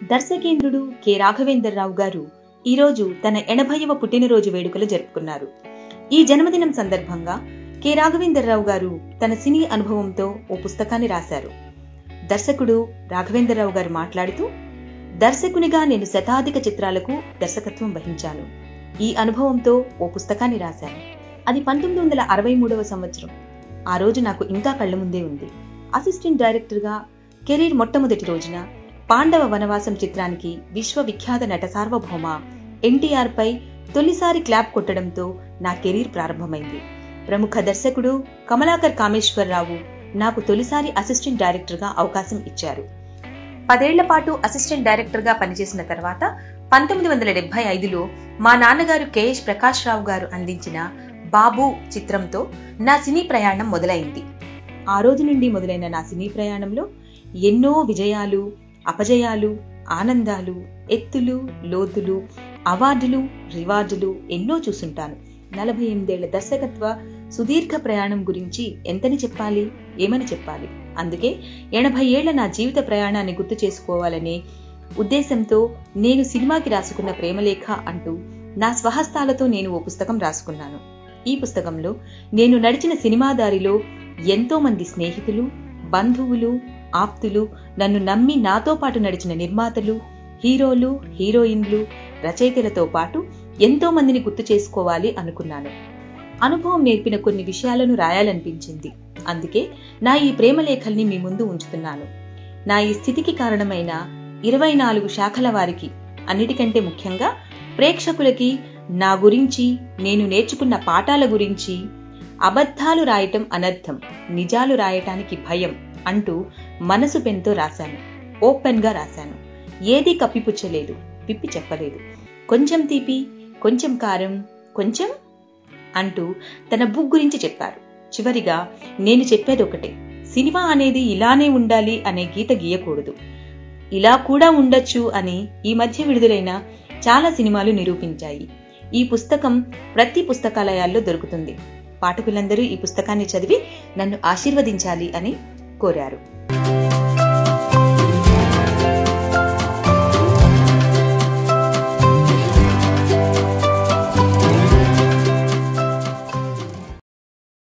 దర్శకేంద్రుడు K Raghavendra Rao గారు ఈరోజు తన ఎనభైవ పుట్టినరోజు వేడుకలు జరుపుకున్నారు ఈ జన్మదినం సందర్భంగా కె రాఘవేంద్రరావు గారు తన సినీ అనుభవంతో ఓ పుస్తకాన్ని రాశారు దర్శకుడు రాఘవేంద్రరావు గారు మాట్లాడుతూ దర్శకునిగా నేను శతాధిక చిత్రాలకు దర్శకత్వం వహించాను ఈ అనుభవంతో ఓ పుస్తకాన్ని రాశాను అది పంతొమ్మిది వందల అరవై మూడవ సంవత్సరం ఆ రోజు నాకు ఇంకా కళ్ళ ముందే ఉంది అసిస్టెంట్ డైరెక్టర్గా కెరీర్ మొట్టమొదటి రోజున పాండవ వనవాసం చిత్రానికి విశ్వవిఖ్యాత నట సార్వభౌమ ఎన్టీఆర్ పై తొలిసారి క్లాప్ కొట్టడంతో నా కెరీర్ ప్రారంభమైంది ప్రముఖ దర్శకుడు కమలాకర్ కామేశ్వరరావు నాకు తొలిసారి అసిస్టెంట్ డైరెక్టర్గా అవకాశం ఇచ్చారు పదేళ్ల పాటు అసిస్టెంట్ డైరెక్టర్గా పనిచేసిన తర్వాత పంతొమ్మిది వందల డెబ్బై ఐదులో మా నాన్నగారు కెఎస్ ప్రకాష్ రావు గారు అందించిన బాబు చిత్రంతో నా సినీ ప్రయాణం మొదలైంది ఆ రోజు నుండి మొదలైన నా సినీ ప్రయాణంలో ఎన్నో విజయాలు అపజయాలు ఆనందాలు ఎత్తులు లోతులు అవార్డులు రివార్డులు ఎన్నో చూసుంటాను నలభై ఎనిమిదేళ్ల దర్శకత్వ సుదీర్ఘ ప్రయాణం గురించి ఎంతని చెప్పాలి ఏమని చెప్పాలి అందుకే ఎనభై ఏళ్ల నా జీవిత ప్రయాణాన్ని గుర్తు చేసుకోవాలనే ఉద్దేశంతో నేను సినిమాకి రాసుకున్న ప్రేమలేఖ అంటూ నా స్వహస్తాలతో నేను ఓ పుస్తకం రాసుకున్నాను ఈ పుస్తకంలో నేను నడిచిన సినిమా దారిలో ఎంతో మంది స్నేహితులు బంధువులు ఆప్తులు నన్ను నమ్మి నాతో పాటు నడిచిన నిర్మాతలు హీరోలు హీరోయిన్లు రచయితలతో పాటు ఎంతో మందిని గుర్తు చేసుకోవాలి అనుకున్నాను అనుభవం నేర్పిన కొన్ని విషయాలను రాయాలనిపించింది అందుకే నా ఈ ప్రేమలేఖల్ని మీ ముందు ఉంచుతున్నాను నా ఈ స్థితికి కారణమైన ఇరవై నాలుగు శాఖల వారికి అన్నిటికంటే ముఖ్యంగా ప్రేక్షకులకి నా గురించి నేను నేర్చుకున్న పాఠాల గురించి అబద్ధాలు రాయటం అనర్థం నిజాలు రాయటానికి భయం అంటూ మనసు పెన్తో రాశాను ఓపెన్గా రాశాను ఏదీ కప్పిపుచ్చలేదు పిప్పి చెప్పలేదు కొంచెం తీపి కొంచెం కారం కొంచెం అంటూ తన బుక్ గురించి చెప్పారు చివరిగా నేను చెప్పేది ఒకటే సినిమా అనేది ఇలానే ఉండాలి అనే గీత గీయకూడదు ఇలా కూడా ఉండొచ్చు అని ఈ మధ్య విడుదలైన చాలా సినిమాలు నిరూపించాయి ఈ పుస్తకం ప్రతి పుస్తకాలయాల్లో దొరుకుతుంది పాఠకులందరూ ఈ పుస్తకాన్ని చదివి నన్ను ఆశీర్వదించాలి అని కోరారు